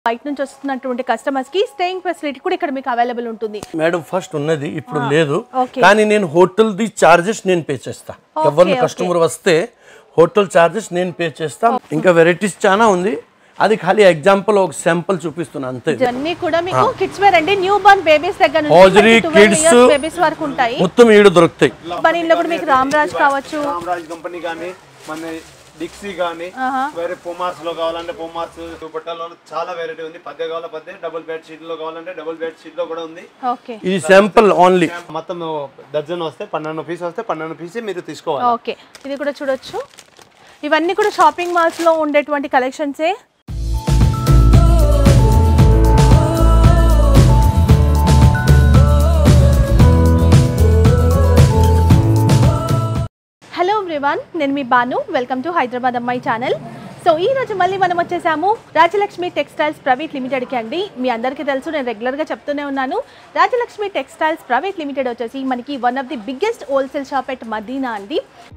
బయట నుంచి వస్తున్నటువంటి కస్టమర్స్ కి స్టేయింగ్ ఫెసిలిటీ కూడా ఇక్కడ మీకు అవైలబుల్ ఉంటుంది మేడం ఫస్ట్ ఉన్నది ఇప్పుడు లేదు okay. కానీ నేను హోటల్ ది చార్జెస్ నేను పే చేస్తా ఎవరిని okay. కస్టమర్ వస్తే హోటల్ చార్జెస్ నేను పే చేస్తా ఇంకా వెరైటీస్ చాలా ఉంది అది ఖాళీ ఎగ్జాంపుల్ ఒక శాంపుల్ చూపిస్తున్నా అంతే ఇవన్నీ కూడా మీకు కిడ్స్ వేర్ అండి న్యూ బోర్న్ బేబీస్ దగ్గర Hosiery, kids. నుంచి బేబీస్ వరకు ఉంటాయి మొత్తం ఈడ దొరుకుతాయి బనీన్లో కూడా మీకు రామ్ రాజ్ కావచ్చు రామరాజ్ కంపెనీ కానీ మన డిక్సీ కానీ వేరే పొమార్స్ లో కావాలంటే పొమార్స్ దుపట్టాలో చాలా వెరైటీ ఉంది పద్దె కావాలా పద్దె డబుల్ బెడ్ షీట్ లో కావాలంటే డబుల్ బెడ్ షీట్ లో కూడా ఉంది ఓకే ఇది శాంపుల్ ఓన్లీ మొత్తం డజన్ వస్తే పన్నెండు పీస్ వస్తే పన్నెండు పీస్ మీరు తీసుకోవాలి ఓకే ఇది కూడా చూడొచ్చు ఇవన్నీ కూడా షాపింగ్ మాల్స్ లో ఉండేటువంటి కలెక్షన్సే హలో ఎవ్రీవన్ నేను మీ బాను వెల్కమ్ టు హైదరాబాద్ అమ్మాయి ఛానల్ సో ఈ రోజు మళ్ళీ మనం వచ్చేసాము రాజలక్ష్మి టెక్స్టైల్స్ ప్రైవేట్ లిమిటెడ్కి అండి మీ అందరికీ తెలుసు నేను రెగ్యులర్గా చెప్తూనే ఉన్నాను రాజలక్ష్మి టెక్స్టైల్స్ ప్రైవేట్ లిమిటెడ్ వచ్చేసి మనకి one of the biggest wholesale shop at Madina అండి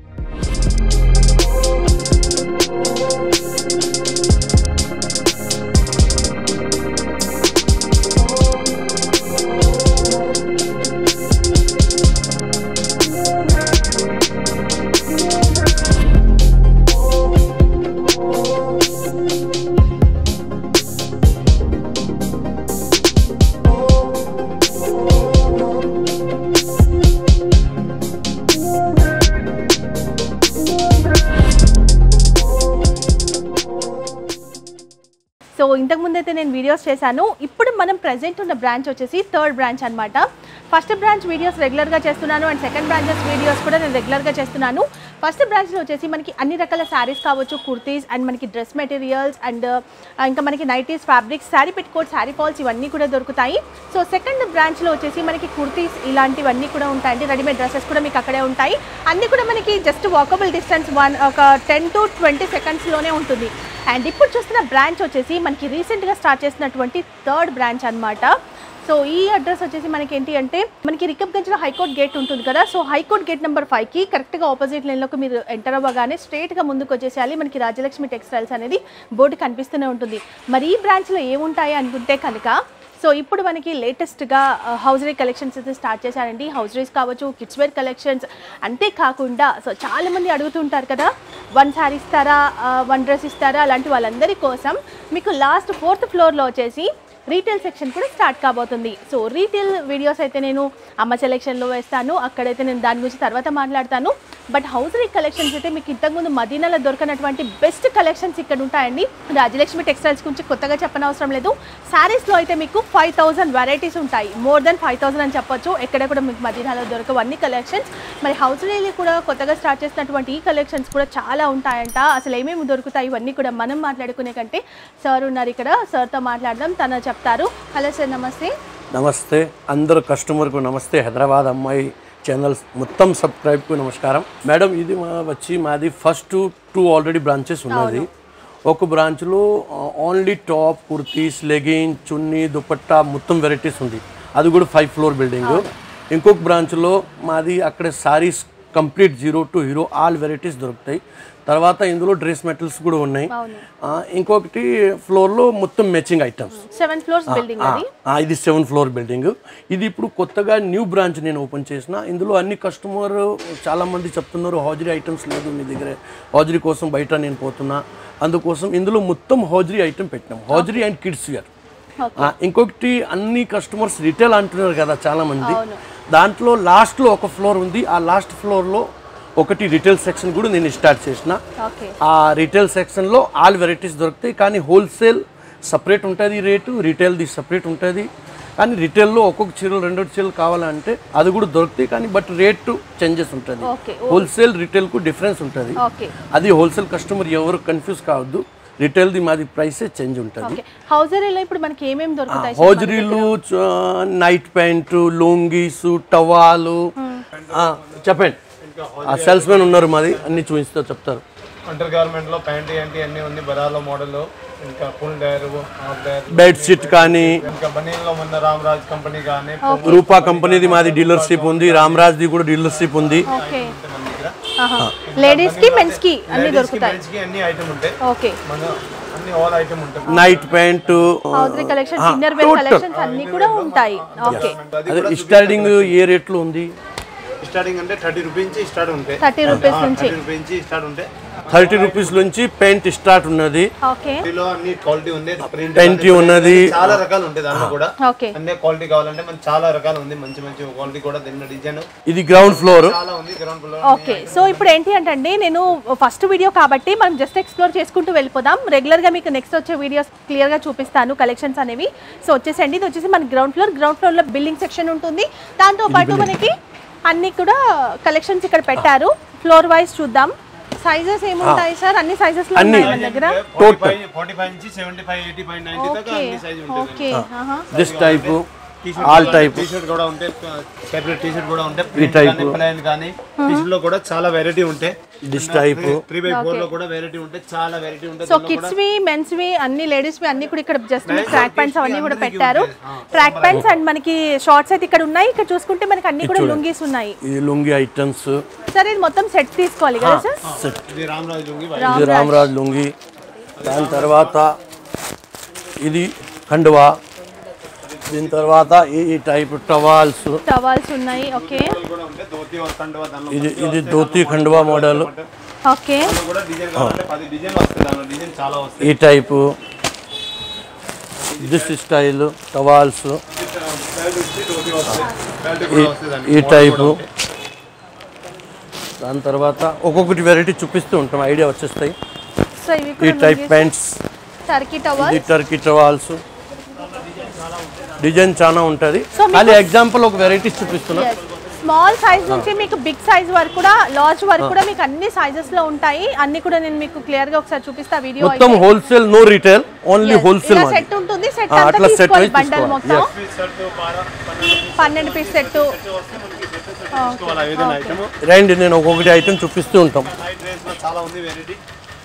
సో ఇంతకు ముందు అయితే నేను వీడియోస్ చేశాను ఇప్పుడు మనం ప్రజెంట్ ఉన్న బ్రాంచ్ వచ్చేసి థర్డ్ బ్రాంచ్ అన్నమాట ఫస్ట్ బ్రాంచ్ వీడియోస్ రెగ్యులర్గా చేస్తున్నాను అండ్ సెకండ్ బ్రాంచెస్ వీడియోస్ కూడా నేను రెగ్యులర్గా చేస్తున్నాను ఫస్ట్ బ్రాంచ్లో వచ్చేసి మనకి అన్ని రకాల శారీస్ కావచ్చు కుర్తీస్ అండ్ మనకి డ్రెస్ మెటీరియల్స్ అండ్ ఇంకా మనకి nighties fabrics sari petticoat sari falls ఇవన్నీ కూడా దొరుకుతాయి సో సెకండ్ బ్రాంచ్లో వచ్చేసి మనకి కుర్తీస్ ఇలాంటివన్నీ కూడా ఉంటాయండి రెడీమేడ్ డ్రెస్సెస్ కూడా మీకు అక్కడే ఉంటాయి అన్నీ కూడా మనకి జస్ట్ వాకబుల్ డిస్టెన్స్ వన్ ఒక టెన్ టు ట్వంటీ సెకండ్స్లోనే ఉంటుంది అండ్ ఇప్పుడు చూస్తున్న బ్రాంచ్ వచ్చేసి మనకి రీసెంట్గా స్టార్ట్ చేసినటువంటి థర్డ్ బ్రాంచ్ అన్నమాట సో ఈ అడ్రస్ వచ్చేసి మనకి ఏంటి అంటే మనకి రికబ్గంజ్లో హైకోర్ట్ గేట్ ఉంటుంది కదా సో హైకోర్ట్ గేట్ నెంబర్ ఫైవ్కి కరెక్ట్గా ఆపోజిట్ లైన్లోకి మీరు ఎంటర్ అవ్వగానే స్ట్రైట్గా ముందుకు వచ్చేసేయాలి మనకి రాజలక్ష్మి టెక్స్టైల్స్ అనేది బోర్డు కనిపిస్తూనే ఉంటుంది మరి ఈ బ్రాంచ్లో ఏముంటాయి అనుకుంటే కనుక సో ఇప్పుడు మనకి లేటెస్ట్గా హౌజరీ కలెక్షన్స్ అయితే స్టార్ట్ చేశారండి హౌజరీస్ కావచ్చు కిడ్స్ వేర్ కలెక్షన్స్ అంతేకాకుండా సో చాలామంది అడుగుతుంటారు కదా వన్ శారీ ఇస్తారా వన్ డ్రెస్ ఇస్తారా అలాంటి వాళ్ళందరి కోసం మీకు లాస్ట్ ఫోర్త్ ఫ్లోర్లో వచ్చేసి రీటైల్ సెక్షన్ కూడా స్టార్ట్ కాబోతుంది సో రీటైల్ వీడియోస్ అయితే నేను అమ్మ సెలెక్షన్లో వేస్తాను అక్కడైతే నేను దాని గురించి తర్వాత మాట్లాడతాను బట్ హౌజరీ కలెక్షన్స్ అయితే మీకు ఇంతకుముందు మదీనాలో దొరకనటువంటి బెస్ట్ కలెక్షన్స్ ఇక్కడ ఉంటాయండి రాజలక్ష్మి టెక్స్టైల్స్ గురించి కొత్తగా చెప్పనవసరం లేదు శారీస్లో అయితే మీకు ఫైవ్ థౌసండ్ వెరైటీస్ ఉంటాయి మోర్ దెన్ ఫైవ్ థౌసండ్ అని చెప్పొచ్చు ఎక్కడ కూడా మీకు మదీనాలో దొరకవు అన్ని కలెక్షన్స్ మరి హౌజరీలో కూడా కొత్తగా స్టార్ట్ చేసినటువంటి ఈ కలెక్షన్స్ కూడా చాలా ఉంటాయంట అసలు ఏమేమి దొరుకుతాయి ఇవన్నీ కూడా మనం మాట్లాడుకునే కంటే సార్ ఉన్నారు ఇక్కడ సార్తో మాట్లాడదాం తను చెప్తారు హలో సార్ నమస్తే నమస్తే అందరు కస్టమర్కు నమస్తే హైదరాబాద్ అమ్మాయి ఛానల్స్ మొత్తం సబ్స్క్రైబ్కు నమస్కారం మేడం ఇది మా వచ్చి మాది ఫస్ట్ టూ ఆల్రెడీ బ్రాంచెస్ ఉన్నది ఒక బ్రాంచ్లో only top kurtis legging chunni dupatta మొత్తం వెరైటీస్ ఉంది అది కూడా ఫైవ్ ఫ్లోర్ బిల్డింగ్ ఇంకొక బ్రాంచ్లో మాది అక్కడ saris complete zero to hero all varieties దొరుకుతాయి తర్వాత ఇందులో డ్రెస్ మెటీరియల్స్ కూడా ఉన్నాయి ఆ, ఇంకొకటి ఫ్లోర్లో మొత్తం matching items seven floors building అది ఆ, ఇది సెవెన్ ఫ్లోర్ బిల్డింగ్ ఇది ఇప్పుడు కొత్తగా న్యూ బ్రాంచ్ నేను ఓపెన్ చేసిన ఇందులో అన్ని కస్టమర్ చాలా మంది చెప్తున్నారు హౌజరీ ఐటమ్స్ లేదు మీ దగ్గర హౌజరీ కోసం బయట నేను పోతున్నా అందుకోసం ఇందులో మొత్తం హౌజరీ ఐటమ్ పెట్టినాం హౌజరీ అండ్ కిడ్స్ వేర్ ఆ, ఇంకొకటి అన్ని కస్టమర్స్ రిటైల్ అంటున్నారు కదా చాలా మంది దాంట్లో లాస్ట్లో ఒక ఫ్లోర్ ఉంది ఆ లాస్ట్ ఫ్లోర్లో ఒకటి రిటైల్ సెక్షన్ కూడా నేను స్టార్ట్ చేసిన ఓకే ఆ రీటైల్ సెక్షన్లో ఆల్ వెరైటీస్ దొరుకుతాయి కానీ హోల్సేల్ సపరేట్ ఉంటుంది రేటు రీటైల్ది సపరేట్ ఉంటుంది కానీ రిటైల్లో ఒక్కొక్క చీరలు రెండు చీరలు కావాలంటే అది కూడా దొరుకుతాయి కానీ బట్ రేటు చేంజెస్ ఉంటుంది ఓకే హోల్సేల్ రిటైల్కు డిఫరెన్స్ ఉంటుంది ఓకే అది హోల్సేల్ కస్టమర్ ఎవరు కన్ఫ్యూజ్ కావద్దు రిటైల్ది మాది ప్రైసే చేంజ్ ఉంటుంది ఓకే హౌజరీలో ఇప్పుడు మనకి ఏమేమి దొరుకుతాయి హోజరీలు నైట్ ప్యాంటు లొంగీస్ టవాలు ఆ, చెప్పండి ఆ సేల్స్ మెన్ ఉన్నారు మాది అన్ని చూపిస్తూ చెప్తారు అండర్ గార్మెంట్ లో ప్యాంట్ ఏంటి అన్ని ఉంది బరాలో మోడల్ ఇంకా ఫుల్ డైర్ హాఫ్ డైర్ బెడ్ షీట్ కానీ ఇంకా బనీన్ లో ఉన్న రామరాజ్ కంపెనీ కానీ రూపా కంపెనీది మాది డీలర్షిప్ ఉంది రామరాజ్ది కూడా డీలర్షిప్ ఉంది ఓకే మన దగ్గర లేడీస్ కి మెన్స్ కి అన్ని లేడీస్ కి దొరుకుతాయి మెన్స్ కి అన్ని ఐటమ్ ఉంటాయి ఓకే మన అన్ని ఆల్ ఐటమ్ ఉంటాయి night pant hosiery collections inner wear collections అన్ని కూడా ఉంటాయి ఓకే అదే స్టార్టింగ్ ఏ రేట్లో ఉంది స్టార్టింగ్ అంటే థర్టీ రూపీస్ నుంచి స్టార్ట్ ఉంటాయి 30 రూపీస్ నుంచి. థర్టీ రూపీస్ నుంచి స్టార్ట్ ఉంటాయి థర్టీ రూపీస్ నుంచి పెయింట్ స్టార్ట్ ఉన్నది ఓకే దీనిలో అన్ని క్వాలిటీ ఉంది ప్రింట్ Plenty ఉన్నది. చాలా రకాలు ఉంటాయి దాంట్లో కూడా ఓకే అన్ని క్వాలిటీ కావాలంటే మనకి చాలా రకాలు ఉంది మంచి మంచి క్వాలిటీ కూడా దీనిలో డిజైన్ ఇది గ్రౌండ్ ఫ్లోర్ చాలా ఉంది గ్రౌండ్ ఫ్లోర్ ఓకే సో ఇప్పుడు ఏంటి అంటే నేను ఫస్ట్ వీడియో కాబట్టి మనం జస్ట్ ఎక్స్ప్లోర్ చేసుకుంటూ వెళ్ళిపోదాం రెగ్యులర్గా మీకు నెక్స్ట్ వచ్చే వీడియోస్ క్లియర్గా చూపిస్తాను కలెక్షన్స్ అనేవి సో వచ్చేసండి ఇది వచ్చేసి మన గ్రౌండ్ ఫ్లోర్ గ్రౌండ్ ఫ్లోర్లో బిల్డింగ్ సెక్షన్ ఉంటుంది దాంతో పాటు మనకి అన్ని కూడా కలెక్షన్స్ ఇక్కడ పెట్టారు ఫ్లోర్ వైజ్ చూద్దాం సైజెస్ ఏముంటాయి సార్ అన్ని సైజెస్ లో ఉన్నాయి మన దగ్గర ఫార్టీ ఫైవ్ ఫార్టీ ఫైవ్ నుంచి seventy five eighty five ninety దాకా ఓకే అన్ని సైజ్ ఉంటుంది ఓకే ఆహా. This type all type T shirt కూడా ఉంటాయి సెపరేట్ టీ షర్ట్ కూడా ఉంటాయి ఈ ప్రింట్ type. కానీ ప్లైన్ కానీ టీ షర్ట్ లో కూడా చాలా వెరైటీ ఉంటాయి this type three by four లో కూడా వెరైటీ ఉంటాయి చాలా వెరైటీ ఉంటాయి సో కిడ్స్ వి మెన్స్ వి అన్ని లేడీస్ వి అన్ని కూడా ఇక్కడ జస్ట్ మీకు ట్రాక్ ప్యాంట్స్ అవన్నీ కూడా పెట్టారు ట్రాక్ ప్యాంట్స్ అండ్ మనకి షార్ట్స్ అయితే ఇక్కడ ఉన్నాయి ఇక్కడ చూసుకుంటే మనకి అన్ని కూడా లుంగీస్ ఉన్నాయి ఇది లుంగి ఐటమ్స్ సార్ ఇది మొత్తం సెట్ తీసుకోవాలి కదా సార్ సెట్ ఇది రామరాజు లుంగి ఇది రామరాజ్ లుంగి దాని తర్వాత ఇది ఖండువా దీని తర్వాత ఈ ఈ టైప్ టవాల్స్ టవాల్స్ ఉన్నాయి ఓకే కూడా ఉంటాయి ధోతి వస్తుంటే దానిలో ఇది ఇది ధోతి ఖండువా మోడల్ ఓకే దాంట్లో కూడా డిజైన్ కావాలంటే పది డిజైన్ వస్తాయి దానిలో డిజైన్ చాలా వస్తాయి ఈ type this style towels belt వచ్చి ధోతి వస్తాయి బెల్ట్ కూడా వస్తాయి దానికి. ఈ టైపు దాని తర్వాత ఒక్కొక్కటి వెరైటీ చూపిస్తూ ఉంటాం ఐడియా వచ్చేస్తాయి సో ఇవి ఈ కూడా టైప్ ప్యాంట్స్ టర్కీ టవల్ ఇది టర్కీ టవాల్స్ డిజైన్ చాలా ఉంటుంది So, మీకు- కానీ ఎగ్జాంపుల్ ఒక వెరైటీస్ చూపిస్తున్నా స్మాల్ సైజ్ నుంచి మీకు బిగ్ సైజ్ వరకు కూడా లార్జ్ వరకు కూడా మీకు అన్ని సైజెస్ లో ఉంటాయి అన్ని కూడా నేను మీకు క్లియర్ గా ఒకసారి చూపిస్తా వీడియో మొత్తం wholesale no retail only wholesale ఇలా సెట్ ఉంటుంది సెట్ ఆ, అంతా అట్లా set తీసుకోవాలి wise బండల్ తీసుకోవాలి. మొత్తం Yes. పీస్ షర్ట్ బారా పన్నెండు పన్నెండు పీస్ సెట్ తీసుకోవాలి ఆ విధంగా ఐటమ్ రండి నేను ఒక్కొక్కటి ఐటమ్ చూపిస్తూ ఉంటాం నైట్ డ్రెస్ లో చాలా ఉంది వెరైటీ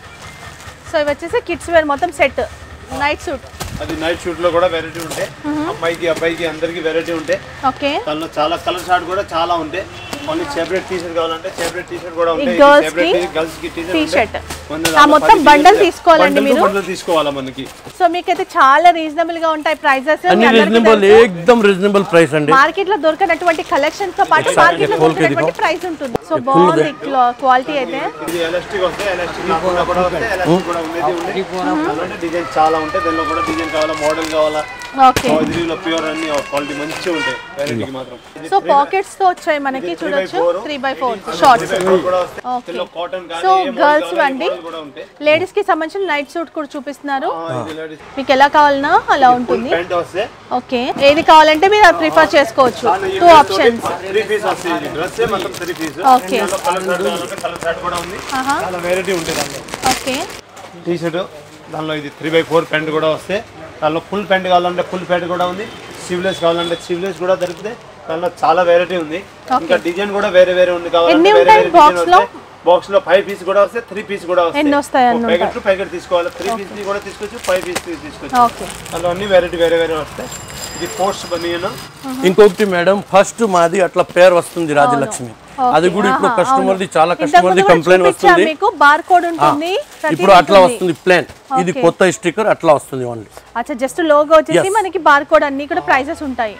సో ఇవి వచ్చేసి కిడ్స్ వేర్ మొత్తం సెట్ నైట్ సూట్ అది నైట్ షూట్ లో కూడా వెరైటీ ఉంటాయి అమ్మాయికి అబ్బాయికి అందరికి వెరైటీ ఉంటాయి ఓకే దానిలో చాలా కలర్ షార్ట్ కూడా చాలా ఉంటాయి ఓన్లీ సెపరేట్ టీ షర్ట్ కావాలంటే సెపరేట్ టీ షర్ట్ కూడా ఉంటాయి girls సెపరేట్ కి గర్ల్స్ కి టీ టీ షర్ట్ షర్ట్ ఆ మొత్తం bundle తీసుకోవాలండి మీరు? బండల్ తీసుకోవాలా మనకి సో మీకైతే చాలా రీజనబుల్ గా ఉంటాయి ప్రైజెస్ అన్ని రీజనబుల్ ఏకదమ్ రీజనబుల్ ప్రైస్ అండి మార్కెట్ లో దొరకనటువంటి కలెక్షన్ తో పాటు Exactly. మార్కెట్ లో Full కి దొరికినటువంటి ప్రైస్ ఉంటుంది సో బాగుంది క్వాలిటీ అయితే ఇది ఎలాస్టిక్ వస్తాయి ఎలాస్టిక్ కాకుండా కూడా వస్తాయి ఎలాస్టిక్ కూడా ఉండేది ఉంది అలాంటి డిజైన్ చాలా ఉంటాయి దానిలో కూడా డిజైన్ కావాలా మోడల్ కావాలా ఓకే లో ప్యూర్ అన్ని క్వాలిటీ మంచిగా ఉంటాయి వెరైటీకి మాత్రం సో పాకెట్స్ తో వచ్చాయి మనకి చూడొచ్చు త్రీ బై ఫోర్ షార్ట్స్ కూడా వస్తాయి ఓకే దీనిలో కాటన్ కానీ సో ఏ model గర్ల్స్ కావాలా, ఏ అండి model కూడా ఉంటాయి లేడీస్ కి సంబంధించిన నైట్ సూట్ కూడా చూపిస్తున్నారు ఆ, ఇది ladies మీకు ఎలా కావాలన్నా అలా ఉంటుంది ప్యాంట్ వస్తే ఓకే ఏది కావాలంటే మీరు అది ప్రిఫర్ చేసుకోవచ్చు టూ ఆప్షన్స్ త్రీ పీస్ వస్తాయి ఇది డ్రెస్ మొత్తం three piece okay colour shirt కావాలంటే కలర్ షర్ట్ కూడా ఉంది ఆహా చాలా వెరైటీ ఉంటుంది దాంట్లో ఓకే టీ షర్ట్ దానిలో ఇది త్రీ బై ఫోర్ ప్యాంట్ కూడా వస్తాయి దానిలో ఫుల్ ప్యాంట్ కావాలంటే ఫుల్ ప్యాంట్ కూడా ఉంది స్లీవ్లెస్ కావాలంటే స్లీవ్లెస్ కూడా దొరుకుతాయి దానిలో చాలా వెరైటీ ఉంది ఇంకా డిజైన్ కూడా వేరే వేరే ఉంది ఎన్ని కావాలంటే వేరే ఉంటాయి వేరే box డిజైన్ లో? వస్తాయి బాక్స్ లో ఫైవ్ పీస్ కూడా వస్తాయి త్రీ పీస్ కూడా ఎన్ని వస్తాయి అన్ని ప్యాకెట్ టు ప్యాకెట్ తీసుకోవాలి త్రీ పీస్ కూడా తీసుకోవచ్చు ఫైవ్ పీస్ తీసుకోవచ్చు ఓకే దానిలో అన్ని వెరైటీ వేరే వేరే వస్తాయి ఇది పోస్ట్ బనియన్ ఇంకొకటి మేడం ఫస్ట్ మాది అట్లా పేరు వస్తుంది రాజలక్ష్మి అది కూడా ఇప్పుడు కస్టమర్ది చాలా కస్టమర్ది కంప్లైంట్ వస్తుంది మీకు బార్ కోడ్ ఉంటుంది ప్రతిదీ ఇప్పుడు అట్లా ఉంటుంది. వస్తుంది ప్లాన్ ఇది కొత్త స్టిక్కర్ అట్లా వస్తుంది ఓన్లీ అచ్చా జస్ట్ లోగో వచ్చేసి Yes. మనకి బార్ కోడ్ అన్ని కూడా ప్రైసెస్ ఉంటాయి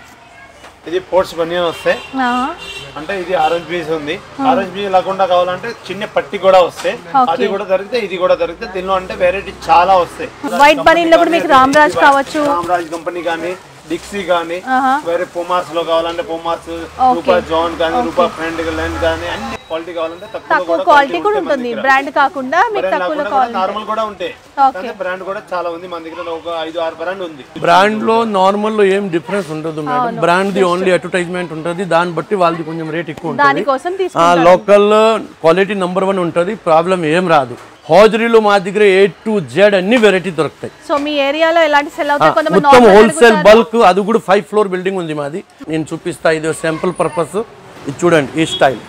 ఇది పోస్ట్ బనియన్ వస్తాయి ఆహా. అంటే ఇది ఆరెంజ్ పీస్ ఉంది ఆరెంజ్ పీస్ లేకుండా కావాలంటే చిన్న పట్టి కూడా వస్తాయి అది కూడా దొరికితే ఇది కూడా దొరికితే దీనిలో అంటే వెరైటీ చాలా వస్తాయి వైట్ బనీన్ లో కూడా మీకు రామ్ రాజ్ కావచ్చు రామరాజ్ కంపెనీ కానీ డిక్సీ కానీ ఆహా. వేరే పుమార్స్ లో కావాలంటే పుమార్స్ రూపా జాన్ కానీ రూపా ఫ్రెండ్ లైన్ కానీ అన్ని క్వాలిటీ కావాలంటే తక్కువ తక్కువ క్వాలిటీ కూడా ఉంటుంది బ్రాండ్ కాకుండా మీకు తక్కువలో కావాలి నార్మల్ కూడా ఉంటాయి ఓకే కానీ బ్రాండ్ కూడా చాలా ఉంది మన దగ్గర ఒక ఐదు ఆరు బ్రాండ్ ఉంది బ్రాండ్ లో నార్మల్ లో ఏం డిఫరెన్స్ ఉండదు మేడం బ్రాండ్ ది ఓన్లీ అడ్వర్టైజ్మెంట్ ఉంటుంది దాన్ని బట్టి వాళ్ళది కొంచెం రేట్ ఎక్కువ ఉంటుంది దానికోసం ఆ తీసుకుంటారు లోకల్ క్వాలిటీ నెంబర్ వన్ ఉంటుంది ప్రాబ్లం ఏం రాదు హోజరీలో మా దగ్గర ఏ టు జెడ్ అన్ని వెరైటీ దొరుకుతాయి సో మీ ఏరియాలో ఎలాంటి సెల్ అవుతాయి కొంతమంది మొత్తం normal హోల్సేల్ అడుగుతారు. బల్క్ అది కూడా ఫైవ్ ఫ్లోర్ బిల్డింగ్ ఉంది మాది నేను చూపిస్తా ఇది శాంపుల్ పర్పస్ ఇది చూడండి ఈ స్టైల్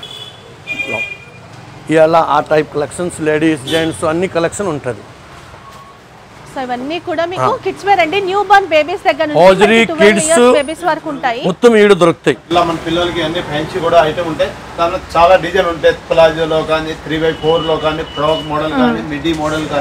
ఇలా ఆ టైప్ కలెక్షన్స్ లేడీస్ జెంట్స్ అన్ని కలెక్షన్ ఉంటుంది సో ఇవన్నీ కూడా మీకు కిడ్స్ వేర్ అండి న్యూ బోర్న్ బేబీస్ దగ్గర Hosiery, నుంచి kids, బేబీస్ వరకు ఉంటాయి మొత్తం ఈడ దొరుకుతాయి ఇలా మన పిల్లలకి అన్ని ఫ్యాన్సీ కూడా ఐటమ్ ఉంటాయి దానిలో చాలా డిజైన్ ఉంటాయి ప్లాజోలో కానీ త్రీ బై ఫోర్ లో కానీ ఫ్రాక్ మోడల్ కానీ మిడ్డీ మోడల్ కానీ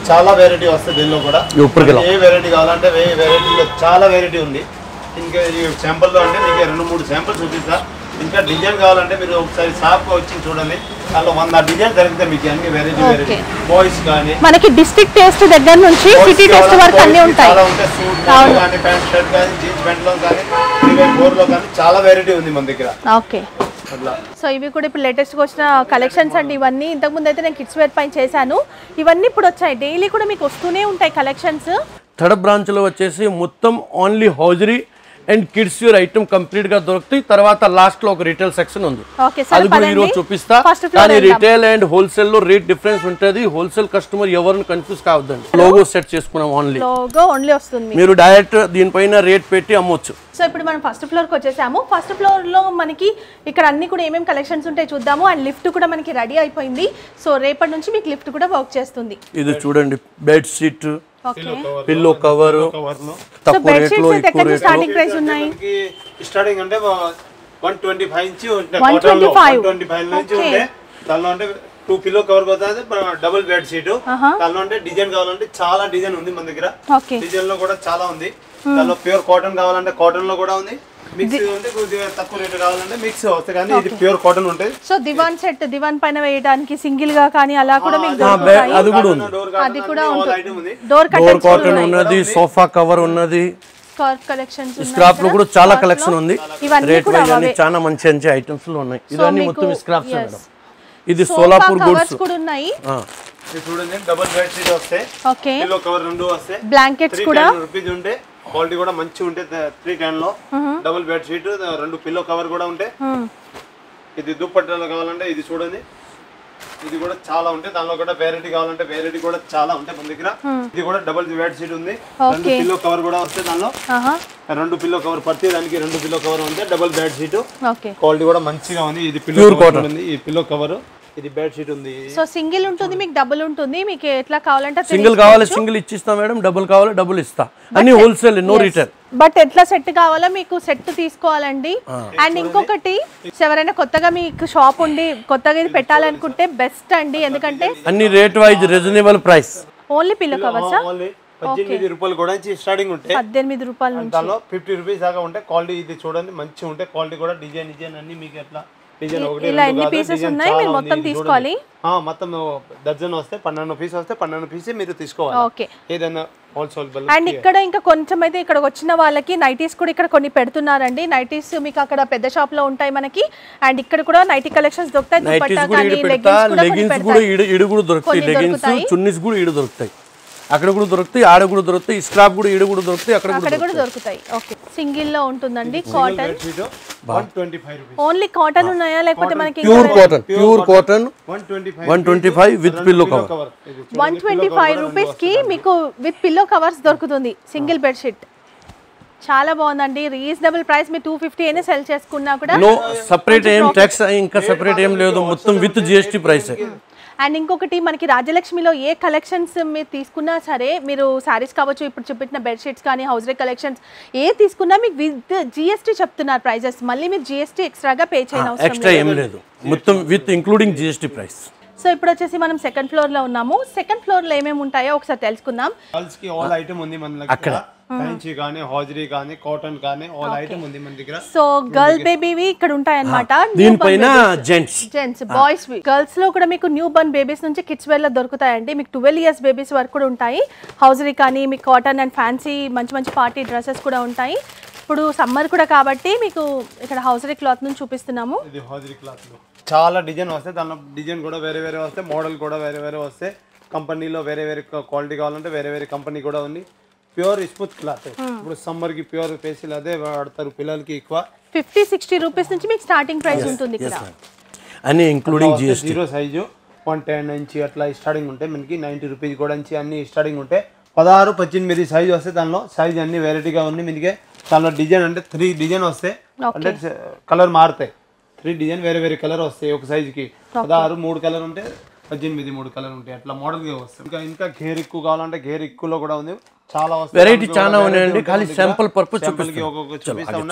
చాలా వెరైటీ వస్తుంది దీనిలో కూడా ఇప్పటికి ఏ వెరైటీ కావాలంటే ఏ వెరైటీలో చాలా వెరైటీ ఉంది ఇంకా ఈ శాంపుల్లో అంటే మీకు రెండు మూడు శాంపుల్ చూపిస్తా ఇంకా డిజైన్ కావాలంటే మీరు ఒకసారి షాప్ వచ్చి చూడండి దాంట్లో వంద డిజైన్ దొరికితే మీకు అన్ని వెరైటీ వెరైటీ బాయ్స్ కానీ మనకి డిస్ట్రిక్ట్ టేస్ట్ దగ్గర నుంచి సిటీ టేస్ట్ వరకు అన్ని ఉంటాయి చాలా ఉంటాయి సూట్ కానీ ప్యాంట్ షర్ట్ కానీ జీన్స్ ప్యాంట్ లో కానీ త్రీ బై ఫోర్ లో కానీ చాలా వెరైటీ ఉంది మన దగ్గర ఓకే అట్లా సో ఇవి కూడా ఇప్పుడు లేటెస్ట్గా వచ్చిన కలెక్షన్స్ అండి ఇవన్నీ ఇంతకుముందు అయితే నేను కిడ్స్ వేర్ పైన చేశాను ఇవన్నీ ఇప్పుడు వచ్చాయి డైలీ కూడా మీకు వస్తూనే ఉంటాయి కలెక్షన్స్ థర్డ్ బ్రాంచ్లో వచ్చేసి మొత్తం only hosiery and kids wear item complete గా దొరుకుతాయి తర్వాత లాస్ట్ లో ఒక రీటైల్ సెక్షన్ ఉంది ఓకే సార్ అది కూడా ఈ రోజు చూపిస్తా ఫస్ట్ ఫ్లోర్ కానీ రిటైల్ అండ్ హోల్సేల్ లో రేట్ డిఫరెన్స్ ఉంటుంది హోల్సేల్ కస్టమర్ ఎవరిని కన్ఫ్యూజ్ కావద్దండి లోగో సెట్ చేసుకున్నాం ఓన్లీ లోగో ఓన్లీ వస్తుంది మీరు డైరెక్ట్ దీనిపైన రేట్ పెట్టి అమ్మొచ్చు సో ఇప్పుడు మనం ఫస్ట్ ఫ్లోర్కి వచ్చేసాము ఫస్ట్ ఫ్లోర్లో మనకి ఇక్కడ అన్ని కూడా ఏమేమి కలెక్షన్స్ ఉంటాయి చూద్దాము అండ్ లిఫ్ట్ కూడా మనకి రెడీ అయిపోయింది సో రేపటి నుంచి మీకు లిఫ్ట్ కూడా వర్క్ చేస్తుంది ఇది చూడండి bed sheet okay pillow cover cover లో సో తక్కువ బెడ్ రేట్లో షీట్స్ అయితే ఎక్కువ ఎక్కడ నుంచి రేట్లో స్టార్టింగ్ ప్రైస్ ఉన్నాయి మనకి స్టార్టింగ్ అంటే వన్ ట్వంటీ ఫైవ్ నుంచి ఉంటాయి 125. కాటన్ లో వన్ ట్వంటీ ఫైవ్ నుంచి Okay. ఉంటే దానిలో అంటే టూ పిల్లో కవర్ పోతుంది డబుల్ బెడ్ షీట్ ఆహా. దానిలో అంటే డిజైన్ కావాలంటే చాలా డిజైన్ ఉంది మన దగ్గర ఓకే డిజైన్ లో కూడా చాలా ఉంది దానిలో ప్యూర్ కాటన్ కావాలంటే కాటన్ లో కూడా ఉంది మిక్స్ ఉంటే కొద్దిగా తక్కువ రేట్ కావాలంటే మిక్స్ వస్తాయి కానీ ఇది ప్యూర్ కాటన్ ఉంటుంది సో దివాన్ సెట్ దివాన్ పైన వేయడానికి సింగిల్ గా కానీ అలా కూడా మీకు బె- దొరుకుతాయి అది కూడా ఉంది డోర్ అది కూడా ఐటమ్ ఉంది డోర్ డోర్ కర్టెన్స్ కాటన్ ఉన్నది సోఫా కవర్ ఉన్నది స్కార్ఫ్ కలెక్షన్స్ స్క్రాప్ లో కూడా చాలా కలెక్షన్ ఉంది ఇవన్నీ రేట్ కూడా వైజ్ అన్ని అవే. చాలా మంచి మంచి ఐటమ్స్ లో ఉన్నాయి ఇవన్నీ మీకు- మొత్తం స్క్రాప్స్ yes. మేడం ఇది సోఫా సోలాపూర్ గుడ్స్ కవర్స్ కూడా ఉన్నాయి ఇది చూడండి డబుల్ బెడ్ షీట్ వస్తాయి ఓకే పిల్లో కవర్ రెండు వస్తాయి బ్లాంకెట్స్ త్రీ కూడా టెన్ రూపీస్ ఉంటే క్వాలిటీ కూడా మంచిగా ఉంటే త్రీ టెన్ లో డబుల్ బెడ్ షీట్ రెండు పిల్లో కవర్ కూడా ఉంటాయి మ్మ్. ఇది దుప్పట్టలు కావాలంటే ఇది చూడండి ఇది కూడా చాలా ఉంటాయి దానిలో కూడా వెరైటీ కావాలంటే వెరైటీ కూడా చాలా ఉంటాయి మన దగ్గర ఇది కూడా డబుల్ బెడ్ షీట్ ఉంది రెండు Okay. పిల్లో కవర్ కూడా వస్తాయి దానిలో ఆహా రెండు పిల్లో కవర్ ప్రతి దానికి రెండు పిల్లో కవర్ ఉంటే double bed sheet okay quality కూడా మంచిగా ఉంది ఇది పిల్లో కవర్ ఉంది ఈ పిల్లో కవర్ ఇది బెడ్ షీట్ ఉంది సో సింగిల్ ఉంటుంది మీకు డబుల్ ఉంటుంది మీకు ఎట్లా కావాలంటే సింగిల్ కావాలి సింగిల్ ఇచ్చిస్తా మేడం డబుల్ కావాలి డబుల్ ఇస్తా అన్ని హోల్సేల్ నో రిటైల్ బట్ ఎట్లా సెట్ కావాలో మీకు సెట్ తీసుకోవాలండి అండ్ ఇంకొకటి ఎవరైనా కొత్తగా మీకు షాప్ ఉండి కొత్తగా ఇది పెట్టాలనుకుంటే బెస్ట్ అండి ఎందుకంటే అన్ని rate wise reasonable price only pillow కవర్సా ఓన్లీ పద్దెనిమిది రూపాయలు కూడా స్టార్టింగ్ ఉంటాయి పద్దెనిమిది రూపాయల నుంచి దానిలో ఫిఫ్టీ రూపీస్ దాకా ఉంటాయి క్వాలిటీ ఇది చూడండి మంచిగా ఉంటాయి క్వాలిటీ కూడా డిజైన్ డిజైన్ అన్ని మీకు ఎట్లా డిజైన్ ఒకటి ఇలా రెండు ఎన్ని కాదు, pieces డిజైన్ ఉన్నాయి? చాలా మీరు ఉంది. మొత్తం ఇది తీసుకోవాలి? చూడండి. ఆ, మొత్తం డజన్ వస్తే పన్నెండు పీస్ వస్తే పన్నెండు పీస్ మీరు తీసుకోవాలి ఓకే ఏదైనా హోల్సేల్ అండ్ ఇక్కడ ఇంకా కొంచెం అయితే ఇక్కడ వచ్చిన వాళ్ళకి నైటీస్ కూడా ఇక్కడ కొన్ని పెడుతున్నారండి నైటీస్ మీకు అక్కడ పెద్ద షాప్ లో ఉంటాయి మనకి అండ్ ఇక్కడ కూడా నైటీ కలెక్షన్స్ దొరుకుతాయి నైటీస్ దుపట్టా కూడా కానీ ఈడు పెడతా లెగ్గిన్స్ కూడా కొన్ని లెగిన్స్ కూడా పెడతాయి ఈడు ఈడు కూడా దొరుకుతాయి కొన్ని లెగిన్స్ దొరుకుతాయి. చున్నీస్ కూడా ఈడు దొరుకుతాయి అక్కడ కూడా దొరుకుతాయి ఆడ కూడా దొరుకుతాయి స్క్రాప్ కూడా ఈడు కూడా దొరుకుతాయి అక్కడ కూడా అక్కడ కూడా దొరుకుతాయి ఓకే సింగిల్ లో ఉంటుందండి cotton one twenty five rupees only cotton ఉన్నాయా లేకపోతే మనకి pure cotton pure cotton one twenty five one twenty five with pillow cover cover ఇది వన్ ట్వంటీ ఫైవ్ రూపీస్ కి మీకు విత్ పిల్లో కవర్స్ దొరుకుతుంది సింగిల్ బెడ్షీట్ చాలా బాగుందండి రీజనబుల్ ప్రైస్ మీరు టూ ఫిఫ్టీ అయినా సెల్ చేసుకున్నా కూడా నో సపరేట్ ఏం ట్యాక్స్ ఇంకా సపరేట్ ఏం లేదు మొత్తం విత్ జిఎస్టీ ప్రైస్ అండ్ ఇంకొకటి మనకి రాజలక్ష్మిలో ఏ కలెక్షన్స్ మీరు తీసుకున్నా సరే మీరు శారీస్ కావచ్చు ఇప్పుడు చూపించిన బెడ్షీట్స్ కానీ హౌస్ రే కలెక్షన్స్ ఏ తీసుకున్నా మీకు విత్ జిఎస్టీ చెప్తున్నారు ప్రైజెస్ మళ్ళీ మీరు జిఎస్టీ ఎక్స్ట్రాగా పే చేయని అవసరం ఎక్స్ట్రా ఏం లేదు మొత్తం with including GST price so ఇప్పుడు వచ్చేసి మనం సెకండ్ ఫ్లోర్ లో ఉన్నాము సెకండ్ ఫ్లోర్ లో ఏమేమి ఉంటాయో ఒకసారి తెలుసుకుందాం గర్ల్స్ కి ఆల్ ఐటమ్ ఉంది మన దగ్గర ఫ్యాన్సీ కానీ హాజరీ కానీ కాటన్ కానీ ఆల్ ఐటమ్ ఉంది మన దగ్గర సో గర్ల్ బేబీవి ఇక్కడ ఉంటాయన్నమాట దీనిపైన జెంట్స్ జెంట్స్ బాయ్స్ గర్ల్స్ లో కూడా మీకు న్యూ బర్న్ బేబీస్ నుంచి కిడ్స్ వేర్ లో దొరుకుతాయండి మీకు ట్వెల్వ్ ఇయర్స్ బేబీస్ వరకు కూడా ఉంటాయి హౌజరీ కానీ మీకు కాటన్ అండ్ ఫ్యాన్సీ మంచి మంచి పార్టీ డ్రెస్సెస్ కూడా ఉంటాయి ఇప్పుడు సమ్మర్ కూడా కాబట్టి మీకు ఇక్కడ హౌజరీ క్లాత్ నుంచి చూపిస్తున్నాము ఇది హాజరీ క్లాత్ లో చాలా డిజైన్ వస్తాయి దానిలో డిజైన్ కూడా వేరే వేరే వస్తాయి మోడల్ కూడా వేరే వేరే వస్తాయి కంపెనీలో వేరే వేరే క్వాలిటీ కావాలంటే వేరే వేరే కంపెనీ కూడా ఉంది ప్యూర్ స్మూత్ క్లాత్ ఇప్పుడు సమ్మర్ కి ప్యూర్ ఫేసిల్ అదే వాడతారు పిల్లలకి ఎక్కువ ఫిఫ్టీ సిక్స్టీ రూపీస్ నుంచి మీకు స్టార్టింగ్ ప్రైస్ ఉంటుంది ఇక్కడ అన్ని including GST zero size one ten నుంచి అట్లా స్టార్టింగ్ ఉంటాయి మనకి నైంటీ రూపీస్ కూడా నుంచి అన్ని స్టార్టింగ్ ఉంటాయి పదహారు పద్దెనిమిది సైజు వస్తే దానిలో సైజ్ అన్ని వెరైటీగా ఉంది మీకు దానిలో డిజైన్ అంటే త్రీ డిజైన్ వస్తాయి అంటే కలర్ మారుతాయి త్రీ డిజైన్ వేరే వేరే కలర్ వస్తాయి ఒక సైజుకి పదహారు మూడు కలర్ ఉంటే పద్దెనిమిది మూడు కలర్ ఉంటాయి అట్లా మోడల్గా వస్తాయి ఇంకా ఇంకా గేర్ ఎక్కువ కావాలంటే గేర్ ఎక్కువలో కూడా ఉంది చాలా వస్తాయి Variety చాలా ఉన్నాయండి. ఖాళీ sample purpose Sample కి ఒక్కొక్క చూపిస్తా ఉన్నా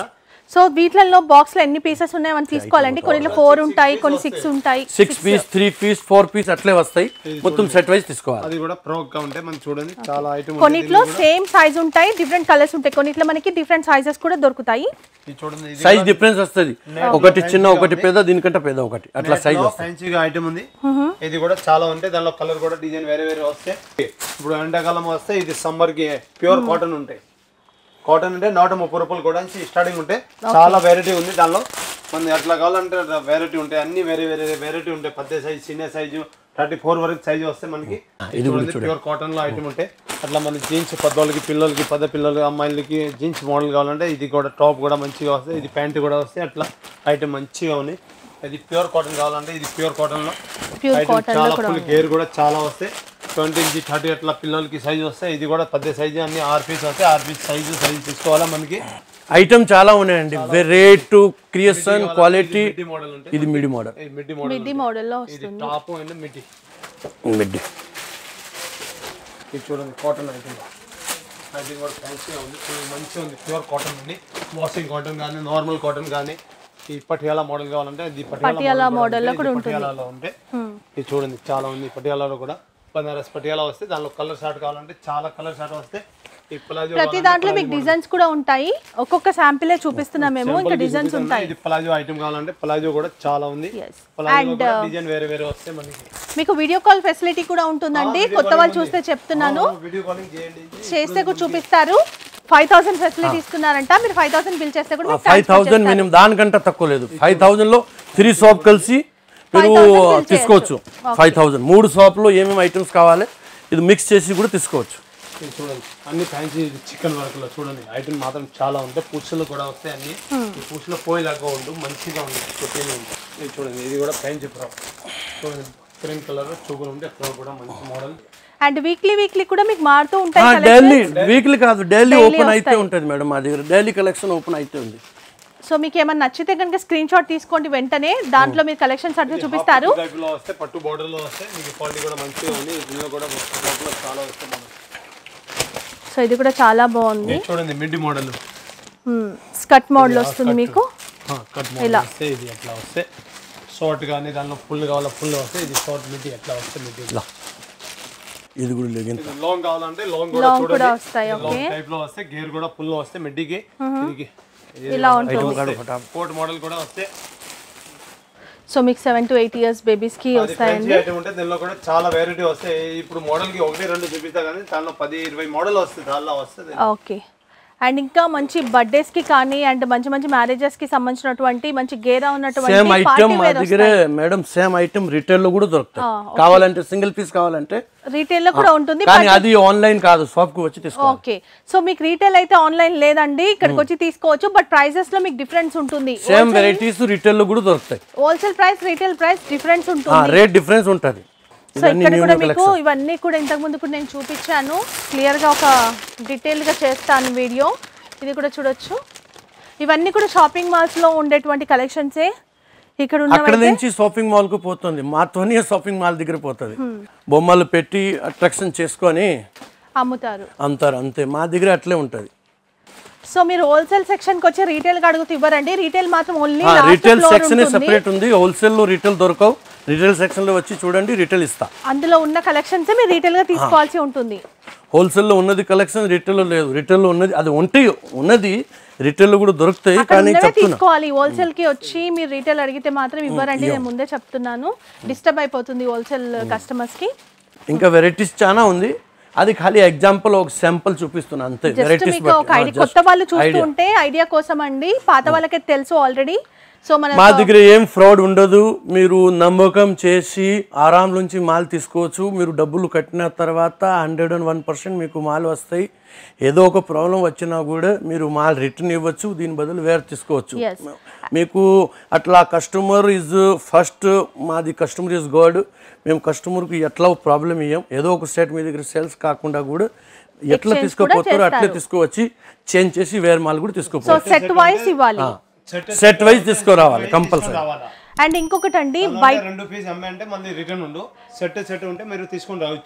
సో వీటిలలో బాక్స్ లో ఎన్ని పీసెస్ ఉన్నాయి మనం తీసుకోవాలండి కొన్నిట్లో ఫోర్ ఉంటాయి కొన్ని సిక్స్ ఉంటాయి six piece three piece four piece అట్లే వస్తాయి మొత్తం సెట్ వైజ్ తీసుకోవాలి అది కూడా ప్రో గా ఉంటాయి మనం చూడండి చాలా ఐటమ్ కొన్నిట్లో సేమ్ సైజ్ ఉంటాయి డిఫరెంట్ కలర్స్ ఉంటాయి కొన్నిట్లో మనకి డిఫరెంట్ సైజెస్ కూడా దొరుకుతాయి ఇది చూడండి ఇది సైజ్ డిఫరెన్స్ వస్తుంది ఒకటి చిన్న ఒకటి పెద్ద దీనికంటే పెద్ద ఒకటి అట్లా సైజ్ వస్తుంది ఫ్యాన్సీగా ఐటమ్ ఉంది ఇది కూడా చాలా ఉంటాయి దానిలో కలర్ కూడా డిజైన్ వేరే వేరే వస్తాయి ఇప్పుడు ఎండాకాలం వస్తే ఇది సమ్మర్ కి ప్యూర్ కాటన్ ఉంటాయి కాటన్ అంటే నూట ముప్పై రూపాయలు కూడా స్టార్టింగ్ ఉంటాయి చాలా వెరైటీ ఉంది దానిలో మన ఎట్లా కావాలంటే వెరైటీ ఉంటాయి అన్ని వేరే వేరే వెరైటీ ఉంటాయి పెద్ద సైజ్ చిన్న సైజు థర్టీ ఫోర్ వరకు సైజు వస్తాయి మనకి ఇది ప్యూర్ కాటన్ లో ఐటమ్ ఉంటాయి అట్లా మన జీన్స్ పెద్దవాళ్ళకి పిల్లలకి పెద్ద పిల్లలకి అమ్మాయిలకి జీన్స్ మోడల్ కావాలంటే ఇది కూడా టాప్ కూడా మంచిగా వస్తాయి ఇది ప్యాంట్ కూడా వస్తాయి అట్లా ఐటమ్ మంచిగా ఉంది ఇది ప్యూర్ కాటన్ కావాలంటే ఇది ప్యూర్ కాటన్ లో Pure Item cotton లో చాలా కూడా ఫుల్ గేర్ కూడా చాలా వస్తాయి ట్వంటీ ఇంచి థర్టీ అట్లా పిల్లలకి సైజ్ వస్తాయి ఇది కూడా పెద్ద సైజ్ అన్ని ఆర్ పీస్ వస్తాయి ఆర్ పీస్ సైజు సైజ్ తీసుకోవాలా మనకి ఐటమ్ చాలా ఉన్నాయండి rate creation quality midi model ఉంటాయి ఇది మిడి మోడల్ ఇది మిడ్డి మోడల్ మిడ్డీ మోడల్లో ఇది వస్తుంది టాప్ అండ్ మిడ్డి మిడ్డి ఇది చూడండి కాటన్ ఐటమ్ ఐటమ్ కూడా ఫ్యాన్సీగా ఉంది చూడండి మంచిగా ఉంది ప్యూర్ కాటన్ ఉంది వాషింగ్ కాటన్ కానీ నార్మల్ కాటన్ కానీ ఈ పటియాలా మోడల్ కావాలంటే ఇది పటియాలా model లో కూడా ఉంటుంది. పటియాలాలో ఉంటే ఇది చూడండి చాలా ఉంది పటియాలాలో కూడా బనారస్ పటియాలా వస్తే దానిలో కలర్ షార్ట్ కావాలంటే చాలా కలర్ షార్ట్ వస్తే ఈ ప్లాజో ప్రతి దాంట్లో మీకు డిజైన్స్ కూడా ఉంటాయి ఒక్కొక్క శాంపిలే చూపిస్తున్నాం మేము ఇంకా డిజైన్స్ ఉంటాయి ఇది ప్లాజో ఐటమ్ కావాలంటే ప్లాజో కూడా చాలా ఉంది Yes. ప్లాజో కూడా డిజైన్ వేరే వేరే వస్తే మనకి మీకు వీడియో కాల్ ఫెసిలిటీ కూడా ఉంటుందండి కొత్త వాళ్ళు చూస్తే చెప్తున్నాను వీడియో కాలింగ్ చేయండి చేస్తే కూడా చూపిస్తారు ఫైవ్ థౌసండ్ ఫెసిలిటీ ఇస్తున్నారంట మీరు ఫైవ్ థౌసండ్ బిల్ చేస్తే కూడా మీకు ఫైవ్ transfer థౌజండ్ మినిమం దానికంటే తక్కువ లేదు ఫైవ్ థౌజండ్ లో త్రీ షాప్ కలిసి మీరు 5,000 bill తీసుకోవచ్చు ఫైవ్ థౌజండ్ మూడు షాప్లో ఏమేమి ఐటమ్స్ కావాలి ఇది మిక్స్ చేసి కూడా తీసుకోవచ్చు ఇది చూడండి అన్ని ఫ్యాన్సీ చికెన్ వర్క్ లో చూడండి ఐటమ్ మాత్రం చాలా ఉంటాయి పూసలు కూడా వస్తాయి అన్ని ఈ పూసలో పోయేలాగా ఉండు మంచిగా ఉంది కొత్తగా ఉంది ఇది చూడండి ఇది కూడా ఫ్యాన్సీ ఫ్రో చూడండి క్రీమ్ కలర్ చూపులు ఉంటే ఫ్రో కూడా మంచి మోడల్ అండ్ వీక్లీ వీక్లీ కూడా మీకు మారుతూ ఉంటాయి డైలీ వీక్లీ కాదు డైలీ ఓపెన్ అయితే ఉంటుంది మేడం మా దగ్గర డైలీ కలెక్షన్ ఓపెన్ అయితే ఉంది సో మీకు ఏమైనా నచ్చితే కనుక స్క్రీన్ షాట్ తీసుకోండి వెంటనే దాంట్లో మీరు కలెక్షన్స్ అడిగి చూపిస్తారు టైప్ లో వస్తే పట్టు బార్డర్ లో వస్తే మీకు క్వాలిటీ కూడా మంచిగా ఉంది దీనిలో కూడా లోపల చాలా వస్తాయి మనకి. సో ఇది కూడా చాలా బాగుంది ఇది చూడండి మిడ్ మోడల్ స్కట్ మోడల్ వస్తుంది మీకు కట్ మోడల్ వస్తే ఇది అట్లా వస్తే షార్ట్ కానీ దానిలో ఫుల్ కావాలా ఫుల్ వస్తే ఇది షార్ట్ మిడ్డీ ఎట్లా వస్తే మిడ్డీ ఇలా. ఇది కూడా లెగిన్ లాంగ్ కావాలంటే లాంగ్ కూడా లాంగ్ చూడండి కూడా వస్తాయి ఓకే లాంగ్ టైప్ లో వస్తే గేర్ కూడా ఫుల్ వస్తే మిడ్డీకి ఇది ఇలా ఉంటుంది కోట్ మోడల్ కూడా వస్తే సో మీకు సెవెన్ టు ఎయిట్ ఇయర్స్ బేబీస్కి అది ఫ్యాన్సీ ఐటమ్ ఉంటే దీనిలో కూడా చాలా వెరైటీ వస్తాయి ఇప్పుడు మోడల్ కి ఒకటి రెండు చూపిస్తా కానీ దానిలో పది ఇరవై మోడల్ వస్తుంది దానిలో వస్తుంది ఓకే అండ్ ఇంకా మంచి బర్త్డేస్ కి కానీ అండ్ మంచి మంచి మ్యారేజెస్ కి సంబంధించినటువంటి మంచి గేరా సేమ్ ఉన్నటువంటి ఐటమ్ పార్టీ మా వేర్ దగ్గర మేడం సేమ్ ఐటమ్ రిటైల్ లో కూడా దొరుకుతాయి కావాలంటే సింగిల్ పీస్ కావాలంటే రీటైల్ లో కూడా ఉంటుంది కానీ అది ఆన్లైన్ కాదు షాప్ కు వచ్చి తీసుకోవాలి ఓకే సో మీకు రీటైల్ అయితే ఆన్లైన్ లేదండి ఇక్కడికి వచ్చి తీసుకోవచ్చు బట్ ప్రైజెస్ లో మీకు డిఫరెన్స్ ఉంటుంది సేమ్ వెరైటీస్ రిటైల్ లో కూడా దొరుకుతాయి wholesale price retail price difference ఉంటుంది రేట్ డిఫరెన్స్ ఉంటుంది సో ఇక్కడ కూడా మీకు ఇవన్నీ కూడా ఇంతకు ముందు కూడా నేను చూపించాను క్లియర్ గా ఒక డీటెయిల్ గా చేస్తాను వీడియో ఇది కూడా చూడొచ్చు ఇవన్నీ కూడా షాపింగ్ మాల్స్ లో ఉండేటువంటి కలెక్షన్సే ఇక్కడ అక్కడ ఉన్న నుంచి షాపింగ్ మాల్ కు పోతుంది మాతోనే షాపింగ్ మాల్ దగ్గర పోతుంది బొమ్మలు పెట్టి అట్రాక్షన్ చేసుకొని అమ్ముతారు అమ్ముతారు అంతే మా దగ్గర అట్లే ఉంటుంది సో మీరు హోల్సేల్ సెక్షన్ కి వచ్చి రీటైల్ కి అడుగుతూ ఇవ్వరండి రీటైల్ మాత్రం ఓన్లీ రిటైల్ సెక్షన్ సెపరేట్ ఉంది హోల్సేల్ లో రిటైల్ దొరకవు రిటైల్ సెక్షన్ లో వచ్చి చూడండి రిటైల్ ఇస్తా అందులో ఉన్న కలెక్షన్స్ మీరు రీటైల్ గా తీసుకోవాల్సి ఉంటుంది హోల్సేల్ లో ఉన్నది కలెక్షన్ రిటైల్ లో లేదు రిటైల్ లో ఉన్నది అది ఉంటే ఉన్నది రిటైల్ లో కూడా దొరుకుతాయి అక్కడ కానీ ఉన్నవే చెప్తున్నా తీసుకోవాలి హోల్సేల్ కి వచ్చి మీరు రీటైల్ అడిగితే మాత్రం ఇవ్వరండి నేను ముందే చెప్తున్నాను డిస్టర్బ్ అయిపోతుంది హోల్సేల్ కస్టమర్స్ కి ఇంకా వెరైటీస్ చాలా ఉంది అది ఖాళీ ఎగ్జాంపుల్ ఒక శాంపుల్ చూపిస్తున్నా అంతే జస్ట్ వెరైటీస్ మీకు ఒక ఐడియా కొత్త వాళ్ళు చూస్తూ ఉంటే ఐడియా కోసం అండి పాత వాళ్ళకే తెలుసు ఆల్రెడీ సో మన మా దగ్గర ఏం ఫ్రాడ్ ఉండదు మీరు నమ్మకం చేసి ఆరాం నుంచి మాల్ తీసుకోవచ్చు మీరు డబ్బులు కట్టిన తర్వాత హండ్రెడ్ అండ్ వన్ పర్సెంట్ మీకు మాల్ వస్తాయి ఏదో ఒక ప్రాబ్లం వచ్చినా కూడా మీరు మాల్ రిటర్న్ ఇవ్వచ్చు దీని బదులు వేరే తీసుకోవచ్చు Yes. మీకు అట్లా కస్టమర్ ఇస్ ఫస్ట్ మాది కస్టమర్ ఇస్ గాడ్ మేము కస్టమర్కి ఎట్లా ప్రాబ్లం ఇయ్యం ఏదో ఒక సెట్ మీ దగ్గర సేల్స్ కాకుండా కూడా ఎట్లా Exchange తీసుకోపోతారో కూడా అట్లే తీసుకువచ్చి చేంజ్ చేసి వేరే మాల్ కూడా సో తీసుకోపోతారు సెట్ వైస్ ఇవ్వాలి సెట్ వైజ్ తీసుకురావాలి కంపల్సరీ రావాలా అండ్ ఇంకొకటి అండి అంటే రెండు పీస్ అమ్మే అంటే మళ్ళీ రిటర్న్ ఉండు సెట్ సెట్ ఉంటే మీరు తీసుకొని రావచ్చు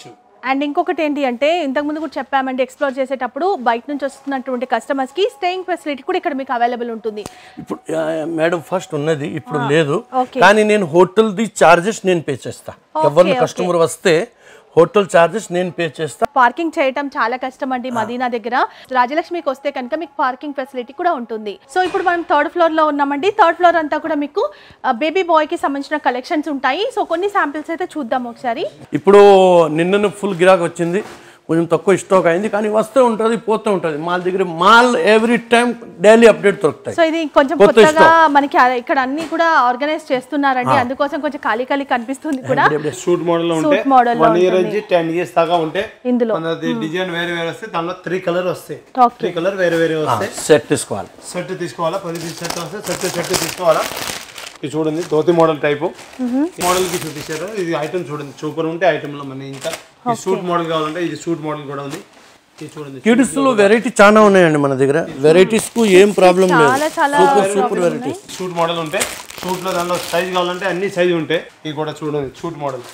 అండ్ ఇంకొకటి ఏంటి అంటే ఇంతకుముందు కూడా చెప్పామండి ఎక్స్ప్లోర్ చేసేటప్పుడు బయట నుంచి వస్తున్నటువంటి కస్టమర్స్కి స్టేయింగ్ ఫెసిలిటీ కూడా ఇక్కడ మీకు అవైలబుల్ ఉంటుంది ఇప్పుడు ఆ, మేడం ఫస్ట్ ఉన్నది ఇప్పుడు లేదు ఓకే. కానీ నేను హోటల్ ది చార్జెస్ నేను పే చేస్తా ఎవరిని కస్టమర్ వస్తే హోటల్ చార్జెస్ నేను పే చేస్తా పార్కింగ్ చేయటం చాలా కష్టం అండి మదీనా దగ్గర రాజలక్ష్మికి వస్తే కనుక మీకు పార్కింగ్ ఫెసిలిటీ కూడా ఉంటుంది సో ఇప్పుడు మనం థర్డ్ ఫ్లోర్ లో ఉన్నామండి థర్డ్ ఫ్లోర్ అంతా కూడా మీకు బేబీ బాయ్ కి సంబంధించిన కలెక్షన్స్ ఉంటాయి సో కొన్ని శాంపిల్స్ అయితే చూద్దాం ఒకసారి ఇప్పుడు నిన్న ఫుల్ గిరాక్ వచ్చింది కొంచెం తక్కువ స్టాక్ అయింది కానీ వస్తూ ఉంటుంది పోతూ ఉంటుంది మాల్ దగ్గర మాల్ ఎవ్రీ టైం డైలీ అప్డేట్ దొరుకుతాయి సో ఇది కొంచెం కొత్త కొత్తగా మనకి ఆ- ఇక్కడ అన్ని కూడా ఆర్గనైజ్ చేస్తున్నారండి అందుకోసం కొంచెం ఖాళీ ఖాళీ కనిపిస్తుంది కూడా సూట్ మోడల్ లో ఉంటే Suit model లో వన్ ఇయర్ నుంచి టెన్ ఇయర్స్ దాకా ఉంటే ఇందులో మనది డిజైన్ వేరే వేరే వస్తే దానిలో త్రీ కలర్ వస్తాయి ఓకే త్రీ కలర్ వేరే వేరే వస్తాయి సెట్ తీసుకోవాలి సెట్ తీసుకోవాలా పది పీస్ సెట్ వస్తే సెట్ సెట్ తీసుకోవాలా ఇది చూడండి ధోతి మోడల్ టైపు మోడల్ కి చూపించారు ఇది ఐటమ్ చూడండి సూపర్ ఉంటే ఐటమ్ లో మన ఇంకా ఈ సూట్ మోడల్ కావాలంటే ఇది సూట్ మోడల్ కూడా ఉంది ఇది చూడండి కిడ్స్ లో వెరైటీ చాలా ఉన్నాయండి మన దగ్గర వెరైటీస్ కు ఏం ప్రాబ్లం లేదు చాలా చాలా super super varieties suit model ఉంటే సూట్ లో దానిలో సైజ్ కావాలంటే అన్ని సైజ్ ఉంటాయి ఇది కూడా చూడండి సూట్ మోడల్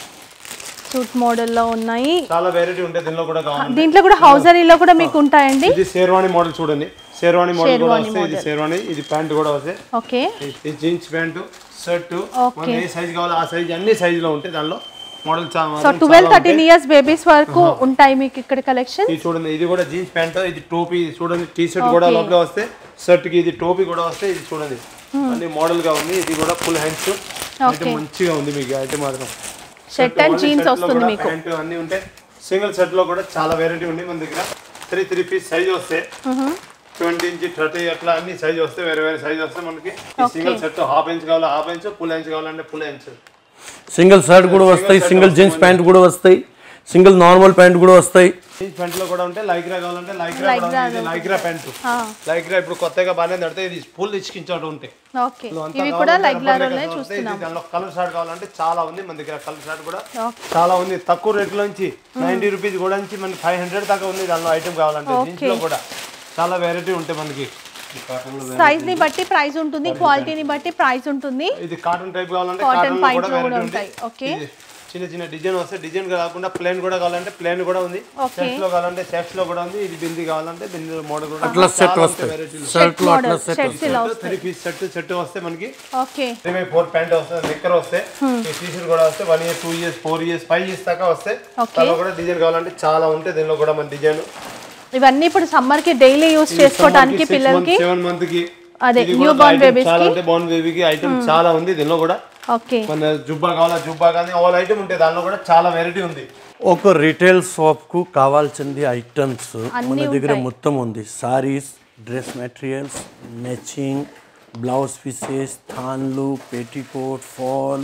సూట్ మోడల్లో ఉన్నాయి చాలా వెరైటీ ఉంటాయి దీనిలో కూడా కావాలి దీంట్లో కూడా హౌజరీలో కూడా మీకు ఉంటాయండి ఇది షేర్వాణి మోడల్ చూడండి షేర్వాణి మోడల్ కూడా వస్తాయి ఇది షేర్వాణి ఇది ప్యాంట్ కూడా వస్తాయి ఓకే ఇది జీన్స్ ప్యాంటు షర్ట్ మన ఏ సైజ్ కావాలో ఆ సైజ్ అన్ని సైజ్ లో ఉంటాయి దానిలో మోడల్ సో చాలా ట్వెల్వ్ థర్టీన్ ఇయర్స్ బేబీస్ వరకు ఉంటాయి మీకు ఇక్కడ కలెక్షన్ ఇది చూడండి ఇది కూడా జీన్స్ ప్యాంట్ ఇది టోపీ ఇది చూడండి టీ షర్ట్ కూడా లోపల వస్తే షర్ట్ కి ఇది టోపీ కూడా వస్తే ఇది చూడండి అన్ని మోడల్ గా ఉంది ఇది కూడా ఫుల్ హ్యాండ్స్ అయితే మంచిగా ఉంది మీకు అయితే మాత్రం షర్ట్ అండ్ జీన్స్ వస్తుంది మీకు ప్యాంట్ అన్ని ఉంటాయి సింగిల్ సెట్ లో కూడా చాలా వెరైటీ ఉంది మన దగ్గర త్రీ త్రీ పీస్ సైజ్ వస్తాయి ట్వంటీ ఇంచ్ థర్టీ అట్లా అన్ని సైజ్ వస్తాయి వేరే వేరే సైజ్ వస్తాయి మనకి సింగిల్ సెట్ హాఫ్ ఇంచ్ కావాలా హాఫ్ ఇంచ్ ఫుల్ ఇంచ్ కావాలంటే ఫుల్ ఇంచ్ సింగిల్ షర్ట్ కూడా వస్తాయి సింగిల్ జీన్స్ ప్యాంట్ కూడా వస్తాయి సింగిల్ నార్మల్ ప్యాంట్ కూడా వస్తాయి జీన్స్ ప్యాంట్ లో కూడా ఉంటే లైక్రా కావాలంటే లైక్రా కూడా ఉంది. ఇది లైక్రా ప్యాంట్ లైక్రా ఇప్పుడు కొత్తగా బాగానే నడితే ఇది ఫుల్ ఇచ్చుకించాడు ఉంటాయి ఓకే ఇదిలో అంతా ఇవి కూడా కావాలంటే లైక్ రబ్బర్ లారోనే లెక్క వస్తాయి. చూస్తున్నాం ఇది దానిలో కలర్ షార్ట్ కావాలంటే చాలా ఉంది మన దగ్గర కలర్ షార్ట్ కూడా Okay. చాలా ఉంది తక్కువ రేట్ నుంచి నైన్టీ రూపీస్ కూడా నుంచి మనకి ఫైవ్ హండ్రెడ్ దాకా ఉంది దానిలో ఐటమ్ కావాలంటే జీన్స్ లో కూడా చాలా వెరైటీ ఉంటాయి మనకి ఈ cotton లో సైజ్ ని బట్టి ప్రైస్ ఉంటుంది క్వాలిటీని బట్టి ప్రైస్ ఉంటుంది ఇది కాటన్ టైప్ కావాలంటే Cotton కాటన్ లో pants కూడా లో కూడా వెరైటీ ఉంటాయి. ఉంటాయి Okay. ఇది చిన్న చిన్న డిజైన్ వస్తే డిజైన్ కాకుండా ప్లేన్ కూడా కావాలంటే ప్లేన్ కూడా ఉంది Okay. సెట్స్ లో కావాలంటే సెట్స్ లో కూడా ఉంది ఇది బింది కావాలంటే బింది మోడల్ కూడా అట్లా సెట్ చాలా వస్తాయి వెరైటీలు షర్ట్ లో అట్లా మోడల్ సెట్ షర్ట్స్ ఇలా త్రీ పీస్ సెట్ సెట్ వస్తే మనకి ఓకే త్రీ ఫోర్ ప్యాంట్ వస్తే నిక్కర్ వస్తే ఈ టీషర్ట్ కూడా వస్తే one year two years four years five years దాకా వస్తే Okay. దానిలో కూడా డిజైన్ కావాలంటే చాలా ఉంటాయి దీనిలో కూడా మన డిజైన్ ఇవన్నీ ఇప్పుడు సమ్మర్ కి డైలీ యూస్ చేసుకోవడానికి పిల్లలకి సెవెన్ మంత్ కి అదే, ఇది కూడా newborn item babies చాలా కి. ఉంటాయి బోర్న్ బేబీకి ఐటమ్ చాలా ఉంది దీనిలో కూడా ఓకే మన జుబ్బా కావాలా జుబ్బా కానీ ఆల్ ఐటమ్ ఉంటాయి దానిలో కూడా చాలా వెరైటీ ఉంది ఒక రీటైల్ షాప్ కు కావాల్సింది ఐటమ్స్ మన అన్నీ దగ్గర ఉంటాయి. మొత్తం ఉంది saris dress materials matching blouse pieces థాన్లు పెట్టికోట్ ఫాల్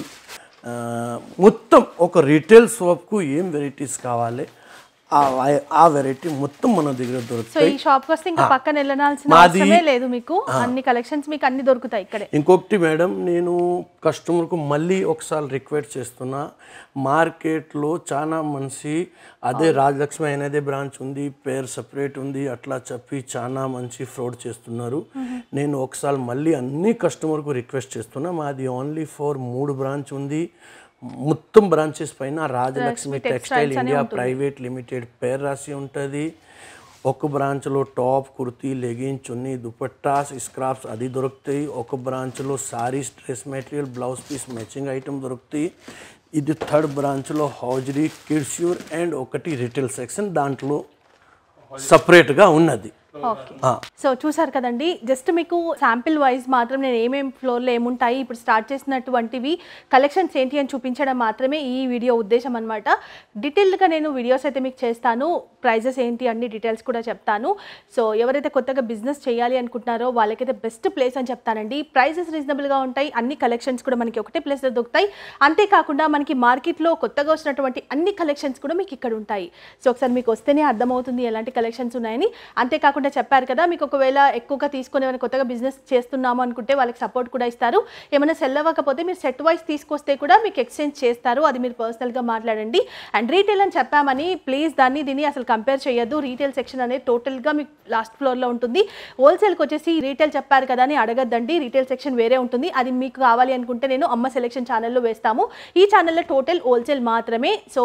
మొత్తం ఒక రీటైల్ షాప్కు ఏం వెరైటీస్ కావాలి ఆ- ఆ వెరైటీ మొత్తం మన దగ్గర సో దొరుకుతాయి ఈ షాప్ కి వస్తే ఇంకా పక్కన వెళ్ళనాల్సిన మాది- అవసరమే లేదు మీకు అన్ని కలెక్షన్స్ మీకు అన్ని దొరుకుతాయి ఇక్కడే ఇంకొకటి మేడం నేను కస్టమర్కు మళ్ళీ ఒకసారి రిక్వెస్ట్ చేస్తున్నా మార్కెట్లో చాలా మంచి అదే రాజలక్ష్మి అనేదే బ్రాంచ్ ఉంది పేరు సపరేట్ ఉంది అట్లా చెప్పి చాలా మంచి ఫ్రాడ్ చేస్తున్నారు నేను ఒకసారి మళ్ళీ అన్ని కస్టమర్కు రిక్వెస్ట్ చేస్తున్నా మాది ఓన్లీ ఫర్ మూడు బ్రాంచ్ ఉంది మొత్తం బ్రాంచెస్ పైన Rajalakshmi textile India private limited పేరు రాసి ఉంటుంది ఒక బ్రాంచ్లో top kurti legging chunni dupattas scraps అది దొరుకుతాయి ఒక బ్రాంచ్లో saris dress material blouse piece matching item దొరుకుతాయి ఇది థర్డ్ బ్రాంచ్లో హౌజరీ కిడ్స్యూర్ అండ్ ఒకటి రిటైల్ సెక్షన్ దాంట్లో సపరేట్గా ఉన్నది ఓకే ఆ. సో చూసారు కదండి జస్ట్ మీకు శాంపిల్ వైజ్ మాత్రం నేను ఏమేమి ఫ్లోర్లో ఏముంటాయి ఇప్పుడు స్టార్ట్ చేసినటువంటివి కలెక్షన్స్ ఏంటి అని చూపించడం మాత్రమే ఈ వీడియో ఉద్దేశం అనమాట డీటెయిల్డ్గా నేను వీడియోస్ అయితే మీకు చేస్తాను ప్రైజెస్ ఏంటి అన్ని డీటెయిల్స్ కూడా చెప్తాను సో ఎవరైతే కొత్తగా బిజినెస్ చేయాలి అనుకుంటున్నారో వాళ్ళకైతే బెస్ట్ ప్లేస్ అని చెప్తానండి ప్రైజెస్ రీజనబుల్గా ఉంటాయి అన్ని కలెక్షన్స్ కూడా మనకి ఒకటే ప్లేస్లో దొరుకుతాయి అంతేకాకుండా మనకి మార్కెట్లో కొత్తగా వచ్చినటువంటి అన్ని కలెక్షన్స్ కూడా మీకు ఇక్కడ ఉంటాయి సో ఒకసారి మీకు వస్తేనే అర్థమవుతుంది ఎలాంటి కలెక్షన్స్ ఉన్నాయని అంతేకాకుండా చెప్పారు కదా మీకు ఒకవేళ ఎక్కువగా తీసుకొని ఏమైనా కొత్తగా బిజినెస్ చేస్తున్నాము అనుకుంటే వాళ్ళకి సపోర్ట్ కూడా ఇస్తారు ఏమైనా సెల్ అవ్వకపోతే మీరు సెట్ వైస్ తీసుకొస్తే కూడా మీకు ఎక్స్చేంజ్ చేస్తారు అది మీరు పర్సనల్గా మాట్లాడండి అండ్ రీటైల్ అని చెప్పామని ప్లీజ్ దాన్ని దీన్ని అసలు కంపేర్ చేయొద్దు రీటైల్ సెక్షన్ అనేది టోటల్గా మీకు లాస్ట్ ఫ్లోర్లో ఉంటుంది హోల్సేల్కి వచ్చేసి రీటైల్ చెప్పారు కదా అని అడగద్దండి రీటైల్ సెక్షన్ వేరే ఉంటుంది అది మీకు కావాలి అనుకుంటే నేను అమ్మ సెలెక్షన్ ఛానల్లో వేస్తాము ఈ ఛానల్లో టోటల్ హోల్సేల్ మాత్రమే సో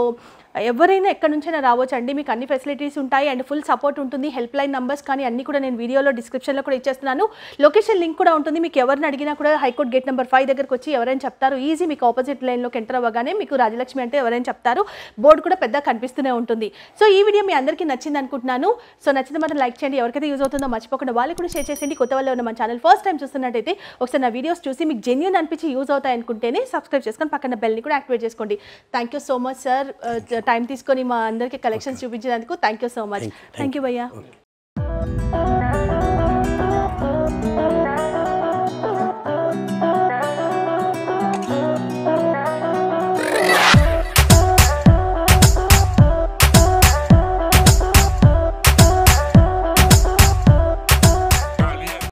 ఎవరైనా ఎక్కడి నుంచైనా రావచ్చు అండి మీకు అన్ని ఫెసిలిటీస్ ఉంటాయి అండ్ ఫుల్ సపోర్ట్ ఉంటుంది హెల్ప్ లైన్ నంబర్స్ కానీ అన్ని కూడా నేను వీడియోలో డిస్క్రిప్షన్లో కూడా ఇచ్చేస్తున్నాను లొకేషన్ లింక్ కూడా ఉంటుంది మీకు ఎవరిని అడిగినా కూడా హైకోర్ట్ గేట్ నెంబర్ ఫైవ్ దగ్గరకు వచ్చి ఎవరైనా చెప్తారు ఈజీ మీకు ఆపోజిట్ లైన్లోకి ఎంటర్ అవ్వగానే మీకు రాజలక్ష్మి అంటే ఎవరైనా చెప్తారు బోర్డు కూడా పెద్ద కనిపిస్తూనే ఉంటుంది సో ఈ వీడియో మీ అందరికీ నచ్చింది అనుకుంటున్నాను సో నచ్చితే మాత్రం లైక్ చేయండి ఎవరికైతే యూజ్ అవుతుందో మర్చిపోకుండా వాళ్ళు కూడా షేర్ చేసేయండి కొత్త వాళ్ళు ఉన్న మన ఛానల్ ఫస్ట్ టైం చూస్తున్నట్టయితే ఒకసారి నా వీడియోస్ చూసి మీకు జెన్యున్ అనిపించి యూజ్ అవుతాయి అనుకుంటేనే సబ్స్క్రైబ్ చేసుకొని పక్కన బెల్ని కూడా యాక్టివేట్ చేసుకోండి thank you so much sir time తీసుకొని మా అందరికీ కలెక్షన్స్ చూపించినందుకు thank you so much thank you భయ్యా